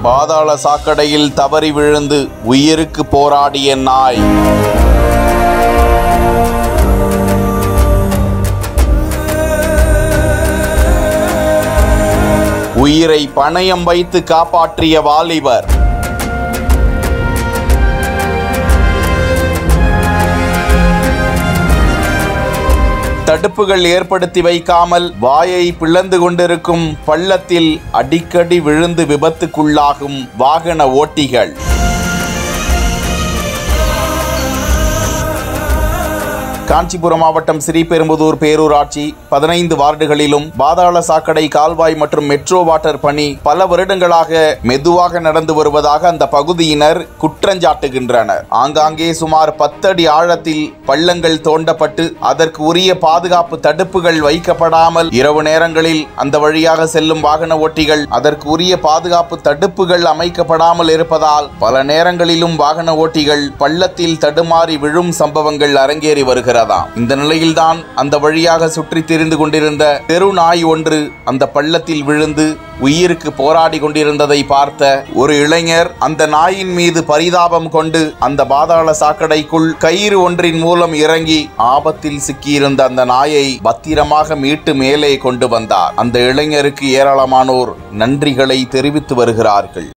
பாதாள சாக்கடையில் தவறி விழுந்து உயிருக்கு போராடிய நாய் உயிரை பணயம் வைத்து காப்பாற்றிய வாலிபர் தடுப்புகள் ஏற்படுத்தி வைக்காமல் வாயை பிளந்து கொண்டிருக்கும் பள்ளத்தில் அடிக்கடி விழுந்து விபத்துக்குள்ளாகும் வாகன ஓட்டிகள் காஞ்சிபுரம் மாவட்டம் ஸ்ரீபெரும்புதூர் பேரூராட்சி பதினைந்து வார்டுகளிலும் பாதாள சாக்கடை கால்வாய் மற்றும் மெட்ரோ வாட்டர் பணி பல வருடங்களாக மெதுவாக நடந்து வருவதாக அந்த பகுதியினர் குற்றஞ்சாட்டுகின்றனர் ஆங்காங்கே சுமார் பத்தடி ஆழத்தில் பள்ளங்கள் தோண்டப்பட்டு அதற்கு உரிய பாதுகாப்பு தடுப்புகள் வைக்கப்படாமல் இரவு நேரங்களில் அந்த வழியாக செல்லும் வாகன ஓட்டிகள் அதற்கு உரிய பாதுகாப்பு தடுப்புகள் அமைக்கப்படாமல் இருப்பதால் பல நேரங்களிலும் வாகன ஓட்டிகள் பள்ளத்தில் தடுமாறி விழும் சம்பவங்கள் அரங்கேறி வருகிறதாம் இந்த நிலையில்தான் அந்த வழியாக சுற்றித் திரிந்து கொண்டிருந்த தெரு நாய் ஒன்று அந்த பள்ளத்தில் விழுந்து உயிருக்கு போராடி கொண்டிருந்ததை பார்த்த ஒரு இளைஞர் அந்த நாயின் மீது பரிதாபம் கொண்டு அந்த பாதாள சாக்கடைக்குள் கயிறு ஒன்றின் மூலம் இறங்கி ஆபத்தில் சிக்கியிருந்த அந்த நாயை பத்திரமாக மீட்டு மேலே கொண்டு வந்தார் அந்த இளைஞருக்கு ஏராளமானோர் நன்றிகளை தெரிவித்து வருகிறார்கள்